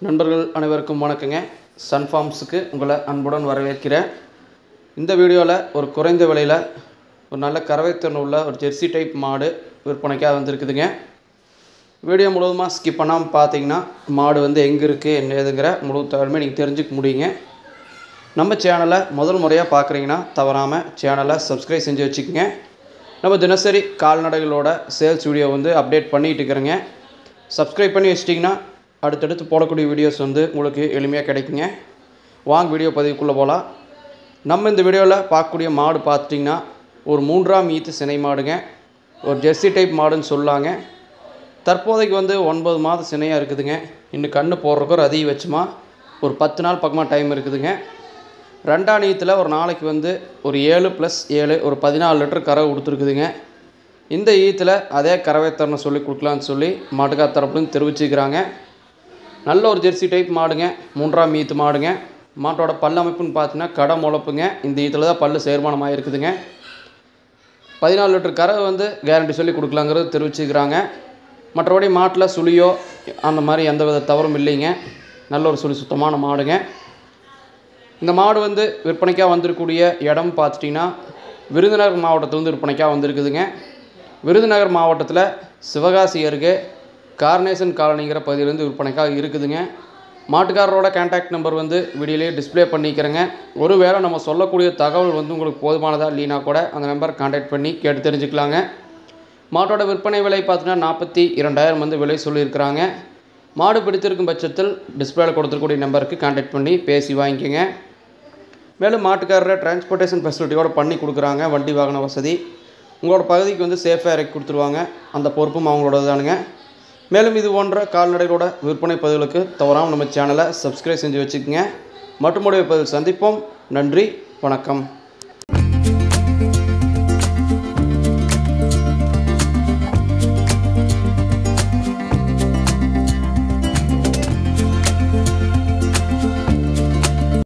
நண்பர்கள் அனைவருக்கும் வணக்கங்க சன் ஃபார்ம்ஸுக்கு உங்களை அன்புடன் வரவேற்கிறேன் இந்த வீடியோவில் ஒரு குறைந்த விலையில் ஒரு நல்ல கறவைத்திறன் உள்ள ஒரு ஜெர்சி டைப் மாடு விற்பனைக்காக வந்திருக்குதுங்க வீடியோ முழுவதுமாக ஸ்கிப் பண்ணாமல் பார்த்தீங்கன்னா மாடு வந்து எங்கே இருக்குது என்ன ஏதுங்கிற முழு தகவலுமே நீங்கள் தெரிஞ்சுக்க முடியுங்க நம்ம சேனலை முதல் முறையாக பார்க்குறீங்கன்னா தவறாமல் சேனலை சப்ஸ்கிரைப் செஞ்சு வச்சுக்கோங்க நம்ம தினசரி கால்நடைகளோட சேல்ஸ் வீடியோ வந்து அப்டேட் பண்ணிகிட்டு இருக்கிறேங்க சப்ஸ்கிரைப் பண்ணி வச்சிட்டிங்கன்னா அடுத்தடுத்து போடக்கூடிய வீடியோஸ் வந்து உங்களுக்கு எளிமையாக கிடைக்குங்க வாங்க வீடியோ பதிவுக்குள்ளே போகலாம் நம்ம இந்த வீடியோவில் பார்க்கக்கூடிய மாடு பார்த்துட்டிங்கன்னா ஒரு மூன்றாம் ஈத்து சினை மாடுங்க ஒரு ஜெர்சி டைப் மாடுன்னு சொல்லாங்க தற்போதைக்கு வந்து ஒன்பது மாதம் சினையாக இருக்குதுங்க இன்னும் கண்ணு போடுறதுக்கு ஒரு அதிகபட்சமாக ஒரு பத்து நாள் பக்கமாக டைம் இருக்குதுங்க ரெண்டாம் நீத்தில் ஒரு நாளைக்கு வந்து ஒரு ஏழு ப்ளஸ் ஏழு ஒரு பதினாலு லிட்டர் கறவை கொடுத்துருக்குதுங்க இந்த ஈத்தில் அதே கறவைத்தரனை சொல்லி கொடுக்கலான்னு சொல்லி மாட்டுக்கார் தரப்புலேருந்து தெரிவிச்சுக்கிறாங்க நல்ல ஒரு ஜெர்சி டைப் மாடுங்க மூன்றாம் ஈத்து மாடுங்க மாட்டோட பல் அமைப்புன்னு பார்த்தீங்கன்னா கடை முளப்புங்க இந்த ஈத்தில் தான் பல் சேர்மானமாக இருக்குதுங்க பதினாலு லிட்டர் கறவை வந்து கேரண்டி சொல்லி கொடுக்கலாங்கிறது தெரிவிச்சுக்கிறாங்க மற்றபடி மாட்டில் சுழியோ அந்த மாதிரி எந்த வித தவறும் இல்லைங்க நல்ல ஒரு சுழி சுத்தமான மாடுங்க இந்த மாடு வந்து விற்பனைக்காக வந்திருக்கக்கூடிய இடம் பார்த்துட்டிங்கன்னா விருதுநகர் மாவட்டத்திலேருந்து விற்பனைக்காக வந்திருக்குதுங்க விருதுநகர் மாவட்டத்தில் சிவகாசி அருகே கார்னேசன் காலனிங்கிற பகுதியிலேருந்து விற்பனைக்காக இருக்குதுங்க மாட்டுக்காரரோட கான்டாக்ட் நம்பர் வந்து வீடியோலேயே டிஸ்ப்ளே பண்ணிக்கிறேங்க ஒருவேளை நம்ம சொல்லக்கூடிய தகவல் வந்து உங்களுக்கு போதுமானதா இல்லைனா கூட அந்த நம்பர் கான்டாக்ட் பண்ணி கேட்டு தெரிஞ்சுக்கலாங்க மாட்டோட விற்பனை விலை பார்த்தீங்கன்னா நாற்பத்தி இரண்டாயிரம் வந்து விலை சொல்லியிருக்கிறாங்க மாடு பிடித்திருக்கும் பட்சத்தில் டிஸ்பிளேல கொடுத்துருக்கூடிய நம்பருக்கு கான்டாக்ட் பண்ணி பேசி வாங்கிக்கோங்க மேலும் மாட்டுக்காரரை டிரான்ஸ்போர்ட்டேஷன் ஃபெசிலிட்டியோட பண்ணி கொடுக்குறாங்க வண்டி வாகன வசதி உங்களோட பகுதிக்கு வந்து சேஃபாக இறக்கி கொடுத்துருவாங்க அந்த பொறுப்பும் அவங்களோட தானுங்க மேலும் இது போன்ற கால்நடைகளோட விற்பனை பதிவுகளுக்கு தவறாமல் நம்ம சேனலை சப்ஸ்கிரைப் செஞ்சு வச்சுக்கோங்க மட்டுமுடைய பதில் சந்திப்போம் நன்றி வணக்கம்